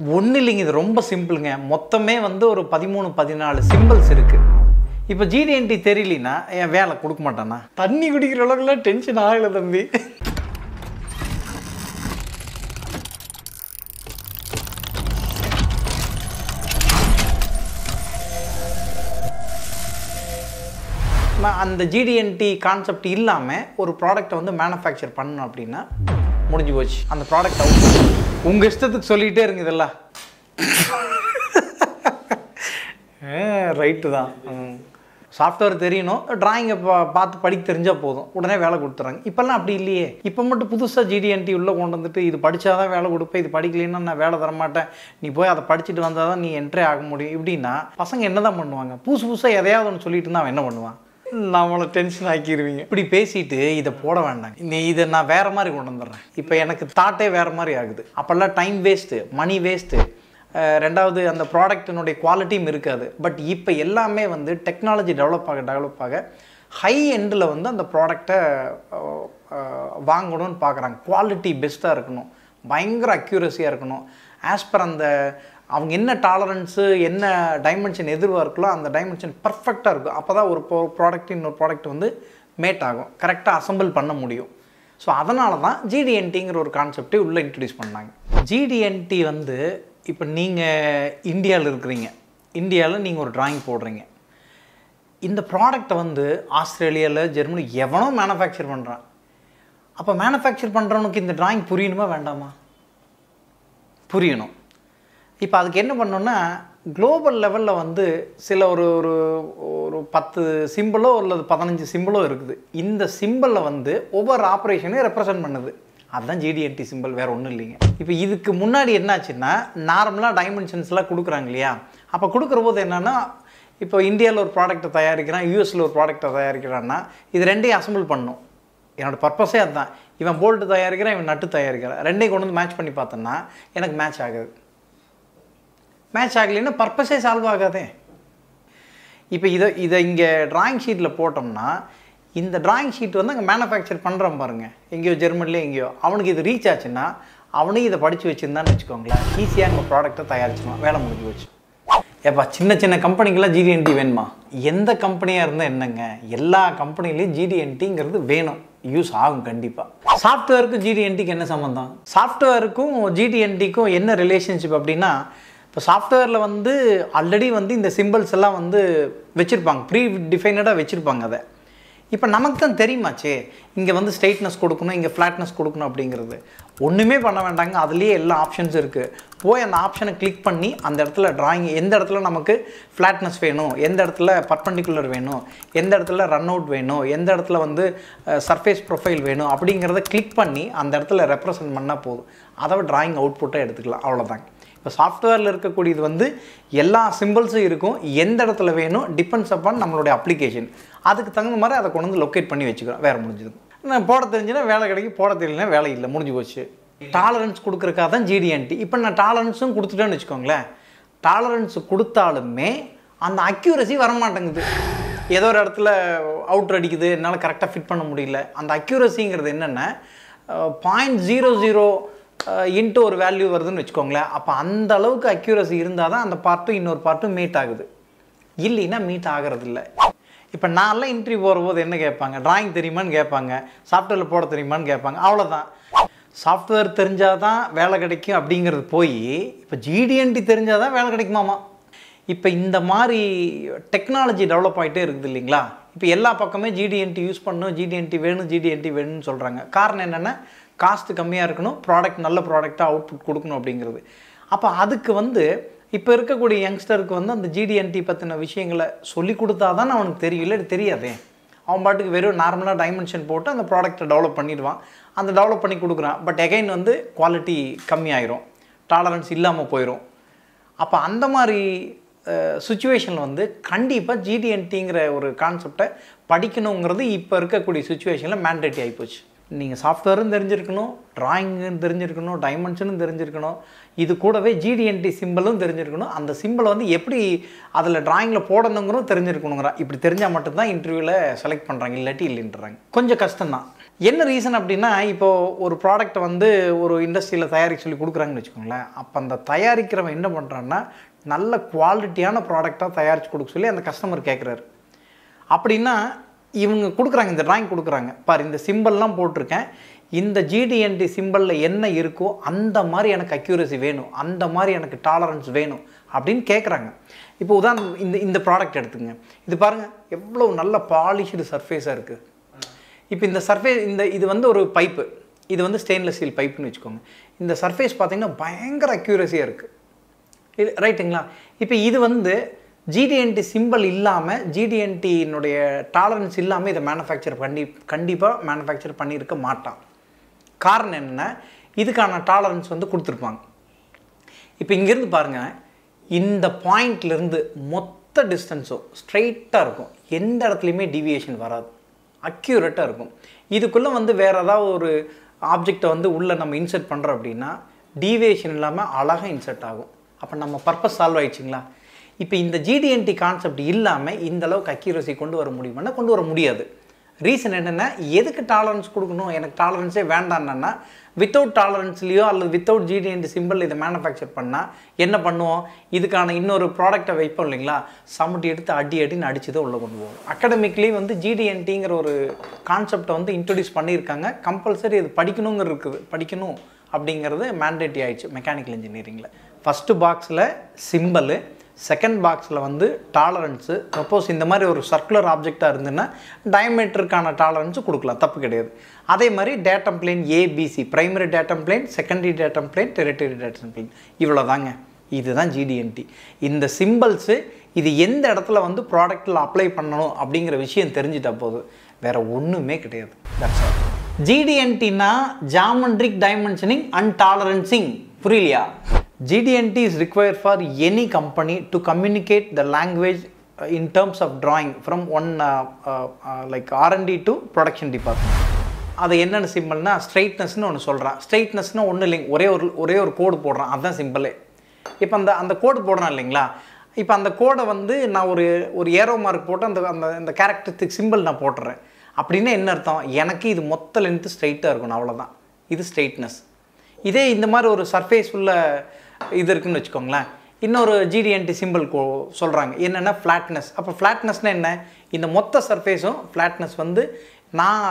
ஒன்றும் இல்லைங்க இது ரொம்ப சிம்பிளுங்க மொத்தமே வந்து ஒரு பதிமூணு பதினாலு சிம்பிள்ஸ் இருக்குது இப்போ ஜிடிஎன்டி தெரியலனா என் வேலை கொடுக்க மாட்டானா தண்ணி குடிக்கிற அளவுக்குலாம் டென்ஷன் ஆகலை தம்பி நான் அந்த ஜிடிஎன்டி கான்செப்ட் இல்லாமல் ஒரு ப்ராடக்ட்டை வந்து மேனுஃபேக்சர் பண்ணணும் அப்படின்னா முடிஞ்சு போச்சு அந்த ப்ராடக்ட் அவுட் உங்கள் இஷ்டத்துக்கு சொல்லிகிட்டே இருங்க இதெல்லாம் ரைட்டு தான் சாஃப்ட்வேர் தெரியணும் டிராயிங்கை பா பார்த்து படிக்க தெரிஞ்சால் போதும் உடனே வேலை கொடுத்துறாங்க இப்போல்லாம் அப்படி இல்லையே இப்போ மட்டும் புதுசாக ஜிடிஎன்டி உள்ளே கொண்டு வந்துட்டு இது படித்தாதான் வேலை கொடுப்பேன் இது படிக்கலைன்னா நான் வேலை தர மாட்டேன் நீ போய் அதை படிச்சுட்டு வந்தால் தான் நீ என்ட்ரே ஆக முடியும் இப்படின்னா பசங்க என்ன தான் பண்ணுவாங்க புதுசு புதுசாக எதையாவது ஒன்று சொல்லிட்டு இருந்தால் அவன் என்ன பண்ணுவான் நம்மளை டென்ஷன் ஆக்கிடுவீங்க இப்படி பேசிட்டு இதை போட வேண்டாம் நீ இதை நான் வேறு மாதிரி கொண்டு வந்துடுறேன் இப்போ எனக்கு தாட்டே வேறு மாதிரி ஆகுது அப்போல்லாம் டைம் வேஸ்ட்டு மணி வேஸ்ட்டு ரெண்டாவது அந்த ப்ராடக்ட்டினுடைய குவாலிட்டியும் இருக்காது பட் இப்போ எல்லாமே வந்து டெக்னாலஜி டெவலப் ஆக டெவலப் ஆக ஹை எண்டில் வந்து அந்த ப்ராடக்டை வாங்கணும்னு பார்க்குறாங்க குவாலிட்டி பெஸ்ட்டாக இருக்கணும் பயங்கர அக்யூரஸியாக இருக்கணும் ஆஸ் பர் அந்த அவங்க என்ன டாலரன்ஸு என்ன டைமென்ஷன் எதிர்பார்க்கலோ அந்த டைமென்ஷன் பர்ஃபெக்டாக இருக்கும் அப்போ தான் ஒரு ப்ராடக்ட் இன்னொரு ப்ராடக்ட் வந்து மேட் ஆகும் கரெக்டாக அசம்பிள் பண்ண முடியும் ஸோ அதனால தான் ஜிடிஎன்டிங்கிற ஒரு கான்செப்டை உள்ளே இன்ட்ரடியூஸ் பண்ணாங்க ஜிடிஎன்டி வந்து இப்போ நீங்கள் இந்தியாவில் இருக்கிறீங்க இந்தியாவில் நீங்கள் ஒரு டிராயிங் போடுறீங்க இந்த ப்ராடக்டை வந்து ஆஸ்திரேலியாவில் ஜெர்மனி எவனோ மேனுஃபேக்சர் பண்ணுறான் அப்போ மேனுஃபேக்சர் பண்ணுறவனுக்கு இந்த டிராயிங் புரியணுமா வேண்டாமா புரியணும் இப்போ அதுக்கு என்ன பண்ணோன்னா குளோபல் லெவலில் வந்து சில ஒரு ஒரு ஒரு பத்து சிம்பிளோ அல்லது பதினஞ்சு சிம்பிளோ இருக்குது இந்த சிம்பிளில் வந்து ஒவ்வொரு ஆப்ரேஷனையும் ரெப்ரசன்ட் பண்ணுது அதுதான் ஜிடிஎன்டி சிம்பிள் வேறு ஒன்றும் இல்லைங்க இப்போ இதுக்கு முன்னாடி என்னாச்சுன்னா நார்மலாக டைமென்ஷன்ஸ்லாம் கொடுக்குறாங்க இல்லையா அப்போ கொடுக்குற போது என்னென்னா இப்போ இந்தியாவில் ஒரு ப்ராடக்ட்டை தயாரிக்கிறான் யூஎஸில் ஒரு ப்ராடக்ட்டை தயாரிக்கிறான்னா இது ரெண்டையும் அசம்பிள் பண்ணும் என்னோடய பர்பஸே அதுதான் இவன் போல்ட்டு தயாரிக்கிறான் இவன் நட்டு தயாரிக்கிறான் ரெண்டையும் கொண்டு வந்து மேட்ச் பண்ணி பார்த்தோன்னா எனக்கு மேட்ச் ஆகுது மேட்ச் ஆகலைன்னா பர்பஸே சால்வ் ஆகாதே இப்போ இதை இதை இங்கே ட்ராயிங் ஷீட்டில் போட்டோம்னா இந்த ட்ராயிங் ஷீட் வந்து அங்கே மேனுஃபேக்சர் பண்ணுறான் பாருங்க எங்கேயோ ஜெர்மனிலே எங்கேயோ அவனுக்கு இது ரீச் ஆச்சுன்னா அவனையும் இதை படித்து வச்சுருந்தான்னு வச்சுக்கோங்களேன் ஈஸியாக அங்கே ப்ராடக்ட்டை தயாரிச்சிடுவான் வேலை முடிஞ்சு போச்சு ஏப்பா சின்ன சின்ன கம்பெனிக்கெல்லாம் ஜிடிஎன்டி வேணுமா எந்த கம்பெனியாக இருந்தால் என்னங்க எல்லா கம்பெனிலையும் ஜிடிஎன்டிங்கிறது வேணும் யூஸ் ஆகும் கண்டிப்பாக சாஃப்ட்வேருக்கும் ஜிடிஎன்டிக்கு என்ன சம்மந்தம் சாஃப்ட்வேருக்கும் ஜிடிஎன்டிக்கும் என்ன ரிலேஷன்ஷிப் அப்படின்னா இப்போ சாஃப்ட்வேரில் வந்து ஆல்ரெடி வந்து இந்த சிம்பிள்ஸ் எல்லாம் வந்து வச்சுருப்பாங்க ப்ரீ டிஃபைனடாக வச்சுருப்பாங்க அதை இப்போ நமக்கு தான் தெரியுமாச்சே இங்கே வந்து ஸ்ட்ரைட்னஸ் கொடுக்கணும் இங்கே ஃப்ளாட்னஸ் கொடுக்கணும் அப்படிங்கிறது ஒன்றுமே பண்ண வேண்டாங்க அதுலேயே எல்லா ஆப்ஷன்ஸ் இருக்குது போய் அந்த ஆப்ஷனை கிளிக் பண்ணி அந்த இடத்துல டிராயிங் எந்த இடத்துல நமக்கு ஃப்ளாட்னஸ் வேணும் எந்த இடத்துல பர்பண்டிகுலர் வேணும் எந்த இடத்துல ரன் அவுட் வேணும் எந்த இடத்துல வந்து சர்ஃபேஸ் ப்ரொஃபைல் வேணும் அப்படிங்கிறத கிளிக் பண்ணி அந்த இடத்துல ரெப்ரசன்ட் பண்ணால் போதும் அதை டிராயிங் அவுட்புட்டை எடுத்துக்கலாம் அவ்வளோதாங்க இப்போ சாஃப்ட்வேரில் இருக்கக்கூடியது வந்து எல்லா சிம்பிள்ஸும் இருக்கும் எந்த இடத்துல வேணும் டிபெண்ட்ஸ் அப்பான் நம்மளுடைய அப்ளிகேஷன் அதுக்கு தகுந்த மாதிரி அதை கொண்டு வந்து லொக்கேட் பண்ணி வச்சுக்கிறோம் வேறு முடிஞ்சது நான் போட தெரிஞ்சுன்னா வேலை கிடைக்கும் போட தெரியலனா வேலை இல்லை முடிஞ்சு போச்சு டாலரன்ஸ் கொடுக்குறக்காக தான் ஜிடிஎன்டி இப்போ நான் டாலரன்ஸும் கொடுத்துட்டேன்னு வச்சுக்கோங்களேன் டாலரன்ஸ் கொடுத்தாலுமே அந்த அக்யூரசி வரமாட்டேங்குது ஏதோ ஒரு இடத்துல அவுட்ரு அடிக்குது என்னால் கரெக்டாக ஃபிட் பண்ண முடியல அந்த அக்யூரசிங்கிறது என்னென்ன பாயிண்ட் ஜீரோ ஜீரோ இன்ட்டு ஒரு வேல்யூ வருதுன்னு வச்சுக்கோங்களேன் அப்போ அந்த அளவுக்கு அக்யூரசி இருந்தால் தான் அந்த பார்ட்டும் இன்னொரு பார்ட்டும் மீட் ஆகுது இல்லைன்னா மீட் ஆகிறது இல்லை இப்போ நான்லாம் இன்டர்வியூ போகிற போது என்ன கேட்பாங்க டிராயிங் தெரியுமான்னு கேட்பாங்க சாஃப்ட்வேரில் போட தெரியுமான்னு கேட்பாங்க அவ்வளோதான் சாஃப்ட்வேர் தெரிஞ்சால் தான் வேலை கிடைக்கும் அப்படிங்கிறது போய் இப்போ ஜிடிஎன்டி தெரிஞ்சால் தான் வேலை கிடைக்குமாமா இப்போ இந்த மாதிரி டெக்னாலஜி டெவலப் ஆகிட்டே இருக்குது இல்லைங்களா இப்போ எல்லா பக்கமே ஜிடிஎன்டி யூஸ் பண்ணணும் ஜிடிஎன்டி வேணும் ஜிடிஎன்டி வேணும்னு சொல்கிறாங்க காரணம் என்னென்னா காஸ்ட்டு கம்மியாக இருக்கணும் ப்ராடக்ட் நல்ல ப்ராடக்டாக அவுட்புட் கொடுக்கணும் அப்படிங்கிறது அப்போ அதுக்கு வந்து இப்போ இருக்கக்கூடிய யங்ஸ்டருக்கு வந்து அந்த ஜிடிஎன்டி பற்றின விஷயங்களை சொல்லி கொடுத்தா தான் அவனுக்கு தெரியும் இல்லை தெரியாதே அவன் பாட்டுக்கு வெறும் நார்மலாக டைமென்ஷன் போட்டு அந்த ப்ராடக்ட்டை டெவலப் பண்ணிடுவான் அந்த டெவலப் பண்ணி கொடுக்குறான் பட் எகைன் வந்து குவாலிட்டி கம்மியாயிரும் டாலரன்ஸ் இல்லாமல் போயிடும் அப்போ அந்த மாதிரி சுச்சுவேஷனில் வந்து கண்டிப்பாக ஜிடிஎன்டிங்கிற ஒரு கான்செப்டை படிக்கணுங்கிறது இப்போ இருக்கக்கூடிய சுச்சுவேஷனில் மேண்டேட்டி ஆகிப்போச்சு நீங்கள் சாஃப்ட்வேரும் தெரிஞ்சிருக்கணும் ட்ராயிங்கும் தெரிஞ்சிருக்கணும் டைமென்ஷனும் தெரிஞ்சிருக்கணும் இது கூடவே ஜிடிஎன்டி சிம்பிளும் தெரிஞ்சிருக்கணும் அந்த சிம்பிளை வந்து எப்படி அதில் ட்ராயிங்கில் போடணுங்கிறதும் தெரிஞ்சிருக்கணுங்கிறா இப்படி தெரிஞ்சால் மட்டும்தான் இன்டர்வியூவில் செலக்ட் பண்ணுறாங்க இல்லாட்டி இல்லைன்றாங்க கொஞ்சம் கஷ்டம்தான் என்ன ரீசன் அப்படின்னா இப்போ ஒரு ப்ராடக்ட்டை வந்து ஒரு இண்டஸ்ட்ரியில் தயாரிக்க சொல்லி கொடுக்குறாங்கன்னு வச்சுக்கோங்களேன் அப்போ அந்த தயாரிக்கிறவன் என்ன பண்ணுறான்னா நல்ல குவாலிட்டியான ப்ராடக்டாக தயாரித்து கொடுக்க சொல்லி அந்த கஸ்டமர் கேட்குறாரு அப்படின்னா இவங்க கொடுக்குறாங்க இந்த டிராயிங் கொடுக்குறாங்க பாரு இந்த சிம்பிள்லாம் போட்டிருக்கேன் இந்த ஜிடிஎன்டி சிம்பிளில் என்ன இருக்கோ அந்த மாதிரி எனக்கு அக்யூரசி வேணும் அந்த மாதிரி எனக்கு டாலரன்ஸ் வேணும் அப்படின்னு கேட்குறாங்க இப்போ உதாரணம் இந்த இந்த ப்ராடக்ட் எடுத்துங்க இது பாருங்கள் எவ்வளோ நல்ல பாலிஷ்டு சர்ஃபேஸாக இருக்குது இப்போ இந்த சர்ஃபேஸ் இந்த இது வந்து ஒரு பைப்பு இது வந்து ஸ்டெயின்லெஸ் ஸ்டீல் பைப்புன்னு வச்சுக்கோங்க இந்த சர்ஃபேஸ் பார்த்தீங்கன்னா பயங்கர அக்யூரஸியாக இருக்குது இது ரைட்டுங்களா இப்போ இது வந்து ஜிடிஎன்டி சிம்பிள் இல்லாமல் ஜிடிஎன்டியினுடைய டாலரன்ஸ் இல்லாமல் இதை மேனுஃபேக்சர் பண்ணி கண்டிப்பாக மேனுஃபேக்சர் பண்ணியிருக்க மாட்டான் காரணம் என்ன இதுக்கான டாலரன்ஸ் வந்து கொடுத்துருப்பாங்க இப்போ இங்கேருந்து பாருங்கள் இந்த பாயிண்ட்லேருந்து மொத்த டிஸ்டன்ஸும் ஸ்ட்ரைட்டாக இருக்கும் எந்த இடத்துலையுமே டிவியேஷன் வராது அக்யூரேட்டாக இருக்கும் இதுக்குள்ளே வந்து வேறு ஏதாவது ஒரு ஆப்ஜெக்டை வந்து உள்ளே நம்ம இன்சர்ட் பண்ணுறோம் அப்படின்னா டீவியேஷன் இல்லாமல் அழகாக இன்சர்ட் ஆகும் அப்போ நம்ம பர்பஸ் சால்வ் ஆயிடுச்சுங்களா இப்போ இந்த ஜிடிஎன்டி கான்செப்ட் இல்லாமல் இந்த அளவுக்கு அக்யூரசி கொண்டு வர முடியுமானா கொண்டு வர முடியாது ரீசன் என்னென்னா எதுக்கு டாலரன்ஸ் கொடுக்கணும் எனக்கு டாலரன்ஸே வேண்டான்னா வித்தவுட் டாலரன்ஸ்லேயோ அல்லது வித்தவுட் ஜிடிஎன்டி சிம்பிள் இதை மேனுஃபேக்சர் பண்ணால் என்ன பண்ணுவோம் இதுக்கான இன்னொரு ப்ராடக்ட்டை வைப்போம் இல்லைங்களா சமுட்டி எடுத்து அடி அடின்னு அடிச்சு தான் உள்ளே கொண்டு போவோம் அகாடமிக்லி வந்து ஜிடிஎன்டிங்கிற ஒரு கான்செப்டை வந்து இன்ட்ரடியூஸ் பண்ணியிருக்காங்க கம்பல்சரி இது படிக்கணுங்கிற இருக்குது படிக்கணும் அப்படிங்கிறது மேண்டேட்டி ஆயிடுச்சு மெக்கானிக்கல் இன்ஜினியரிங்கில் ஃபஸ்ட்டு பாக்ஸில் சிம்பிள் செகண்ட் பாக்ஸில் வந்து டாலரன்ஸு சப்போஸ் இந்த மாதிரி ஒரு சர்க்குலர் ஆப்ஜெக்டாக இருந்துன்னா டயமீட்டருக்கான டாலரன்ஸு கொடுக்கலாம் தப்பு கிடையாது அதே மாதிரி datum plane ABC primary datum plane secondary datum plane tertiary datum plane இவ்வளோ தாங்க இதுதான் ஜிடிஎன்டி இந்த சிம்பிள்ஸு இது எந்த இடத்துல வந்து ப்ராடக்ட்டில் அப்ளை பண்ணணும் அப்படிங்கிற விஷயம் தெரிஞ்சிட்ட போது வேறு ஒன்றுமே கிடையாது தட்ஸ் ஆல் ஜிடிஎன்டினா ஜாமெண்ட்ரிக் டைமென்ஷனிங் அண்ட் டாலரன்சிங் புரியலையா GDNT is required for any company to communicate the language uh, in terms of drawing from one uh, uh, uh, like R&D to production department. அது என்னென்ன சிம்பிள்னா ஸ்ட்ரைட்னஸ்னு ஒன்று சொல்கிறான் ஸ்ட்ரைட்னஸ்னு ஒன்றும் இல்லைங்க ஒரே ஒரு ஒரே ஒரு கோடு போடுறான் அதுதான் சிம்பிளே இப்போ அந்த அந்த கோடு போடுறான் இல்லைங்களா இப்போ அந்த கோடை வந்து நான் ஒரு ஒரு ஏரோ மார்க் போட்டு அந்த அந்த அந்த கேரக்டரிஸ்டிக் சிம்பிள் நான் போட்டுறேன் அப்படின்னா என்ன அர்த்தம் எனக்கு இது மொத்த லென்த்து ஸ்ட்ரைட்டாக இருக்கணும் அவ்வளோதான் இது ஸ்ட்ரைட்னஸ் இதே இந்த மாதிரி ஒரு சர்ஃபேஸ் உள்ள இது இருக்குன்னு வச்சுக்கோங்களேன் இன்னொரு ஜிடிஎன்டி சிம்பிள் கோ சொல்கிறாங்க என்னென்னா ஃப்ளாட்னஸ் அப்போ ஃப்ளாட்னஸ்னால் என்ன இந்த மொத்த சர்ஃபேஸும் ஃப்ளாட்னஸ் வந்து நான்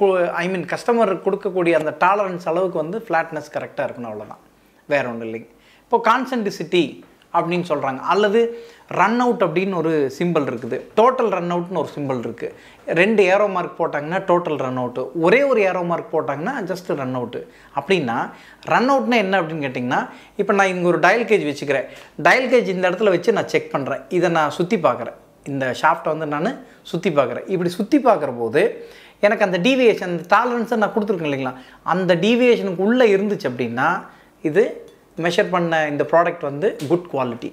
ஐ மீன் கஸ்டமர் கொடுக்கக்கூடிய அந்த டாலரன்ஸ் அளவுக்கு வந்து ஃப்ளாட்னஸ் கரெக்டாக இருக்கணும் அவ்வளோதான் வேற ஒன்றும் இல்லைங்க இப்போ கான்சென்ட்ரிசிட்டி அப்படின்னு சொல்கிறாங்க அல்லது ரன் அவுட் அப்படின்னு ஒரு சிம்பிள் இருக்குது டோட்டல் ரன் அவுட்னு ஒரு சிம்பிள் இருக்குது ரெண்டு ஏரோ மார்க் போட்டாங்கன்னா டோட்டல் ரன் அவுட்டு ஒரே ஒரு ஏரோ மார்க் போட்டாங்கன்னா ஜஸ்ட் ரன் அவுட்டு அப்படின்னா ரன் அவுட்னா என்ன அப்படின்னு கேட்டிங்கன்னா இப்போ நான் இங்கே ஒரு டயல் கேஜ் வச்சுக்கிறேன் டயல் கேஜ் இந்த இடத்துல வச்சு நான் செக் பண்ணுறேன் இதை நான் சுற்றி பார்க்குறேன் இந்த ஷாஃப்ட்டை வந்து நான் சுற்றி பார்க்குறேன் இப்படி சுற்றி பார்க்குற போது எனக்கு அந்த டீவியேஷன் அந்த டாலரன்ஸை நான் கொடுத்துருக்கேன் இல்லைங்களா அந்த டீவியேஷனுக்கு உள்ளே இருந்துச்சு அப்படின்னா இது மெஷர் பண்ண இந்த ப்ராடக்ட் வந்து குட் குவாலிட்டி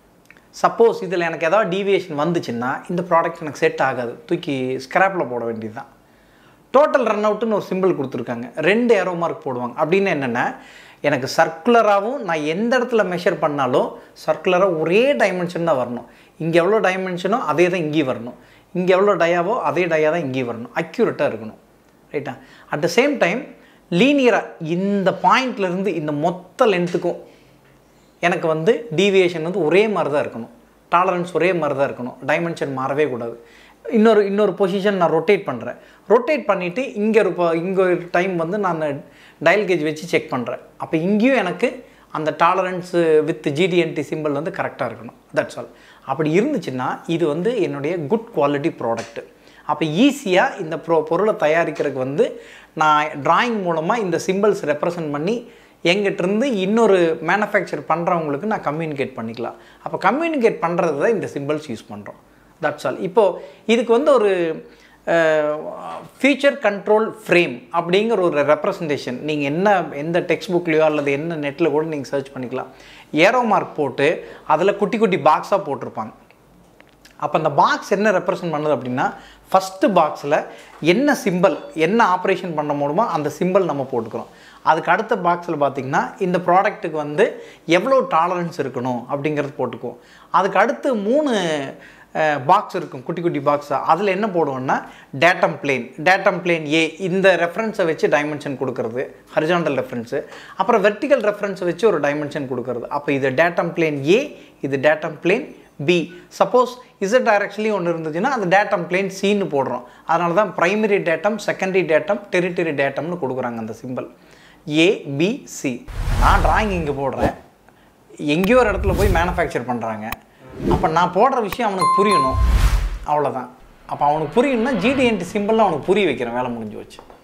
சப்போஸ் இதில் எனக்கு ஏதாவது டீவியேஷன் வந்துச்சுன்னா இந்த ப்ராடக்ட் எனக்கு செட் ஆகாது தூக்கி ஸ்க்ராப்பில் போட வேண்டியது தான் டோட்டல் ரன் அவுட்டுன்னு ஒரு சிம்பிள் கொடுத்துருக்காங்க ரெண்டு ஏரோ மார்க் போடுவாங்க அப்படின்னு என்னென்னா எனக்கு சர்க்குலராகவும் நான் எந்த இடத்துல மெஷர் பண்ணாலும் சர்க்குலராக ஒரே டைமென்ஷன் தான் வரணும் இங்கே எவ்வளோ டைமென்ஷனோ அதே தான் இங்கேயும் வரணும் இங்கே எவ்வளோ டயாவோ அதே டயா தான் இங்கேயும் வரணும் அக்யூரேட்டாக இருக்கணும் ரைட்டா அட் த சேம் டைம் லீனியராக இந்த பாயிண்ட்லேருந்து இந்த மொத்த லென்த்துக்கும் எனக்கு வந்து டீவியேஷன் வந்து ஒரே மாதிரி தான் இருக்கணும் டாலரன்ஸ் ஒரே மாதிரி தான் இருக்கணும் டைமென்ஷன் மாறவே கூடாது இன்னொரு இன்னொரு பொசிஷன் நான் ரொட்டேட் பண்ணுறேன் ரொட்டேட் பண்ணிவிட்டு இங்கே ஒரு இப்போ இங்கே ஒரு டைம் வந்து நான் டயல் கேஜ் வச்சு செக் பண்ணுறேன் அப்போ இங்கேயும் எனக்கு அந்த டாலரன்ஸு வித் ஜிடிஎன்டி சிம்பிள் வந்து கரெக்டாக இருக்கணும் தட்ஸ் ஆல் அப்படி இருந்துச்சுன்னா இது வந்து என்னுடைய குட் குவாலிட்டி ப்ராடக்ட்டு அப்போ ஈஸியாக இந்த ப்ரோ பொருளை தயாரிக்கிறதுக்கு வந்து நான் டிராயிங் மூலமாக இந்த சிம்பிள்ஸ் ரெப்ரசன்ட் பண்ணி எங்கிட்டிருந்து இன்னொரு மேனுஃபேக்சர் பண்ணுறவங்களுக்கு நான் கம்யூனிகேட் பண்ணிக்கலாம் அப்போ கம்யூனிகேட் பண்ணுறது தான் இந்த சிம்பிள்ஸ் யூஸ் பண்ணுறோம் தட்ஸ் ஆல் இப்போது இதுக்கு வந்து ஒரு ஃபீச்சர் கண்ட்ரோல் ஃப்ரேம் அப்படிங்கிற ஒரு ரெப்ரசன்டேஷன் நீங்கள் என்ன எந்த டெக்ஸ்ட் புக்லேயோ அல்லது என்ன நெட்டில் கூட நீங்கள் சர்ச் பண்ணிக்கலாம் ஏரோ மார்க் போட்டு அதில் குட்டி குட்டி பாக்ஸாக போட்டிருப்பாங்க அப்போ அந்த பாக்ஸ் என்ன ரெப்ரசன்ட் பண்ணுது அப்படின்னா ஃபஸ்ட்டு பாக்ஸில் என்ன சிம்பிள் என்ன ஆப்ரேஷன் பண்ண முடியுமோ அந்த சிம்பிள் நம்ம போட்டுக்கிறோம் அதுக்கு அடுத்த பாக்ஸில் பார்த்திங்கன்னா இந்த ப்ராடக்ட்டுக்கு வந்து எவ்வளோ டாலரன்ஸ் இருக்கணும் அப்படிங்கிறது போட்டுக்குவோம் அதுக்கு அடுத்து மூணு பாக்ஸ் இருக்கும் குட்டி குட்டி பாக்ஸாக அதில் என்ன போடுவோம்னா datum plane datum plane A இந்த ரெஃபரன்ஸை வச்சு டைமென்ஷன் கொடுக்கறது ஹரிஜாண்டல் ரெஃபரன்ஸு அப்புறம் வெர்டிக்கல் ரெஃபரன்ஸை வச்சு ஒரு டைமென்ஷன் கொடுக்கறது அப்போ இது டேட்டம் பிளேன் ஏ இது datum plane B suppose Z டைரக்ஷன்லேயும் ஒன்று இருந்துச்சுன்னா அந்த டேட்டம் பிளேன் சின்னு போடுறோம் அதனால தான் primary datum secondary datum tertiary டேட்டம்னு கொடுக்குறாங்க அந்த சிம்பிள் ஏ பி சி நான் டிராயிங் இங்கே போடுறேன் எங்கேயோ ஒரு இடத்துல போய் மேனுஃபேக்சர் பண்ணுறாங்க அப்போ நான் போடுற விஷயம் அவனுக்கு புரியணும் அவ்வளோதான் அப்போ அவனுக்கு புரியணும்னா ஜிடிஎன்டி சிம்பிளில் அவனுக்கு புரிய வைக்கிறேன் வேலை முடிஞ்சு வச்சு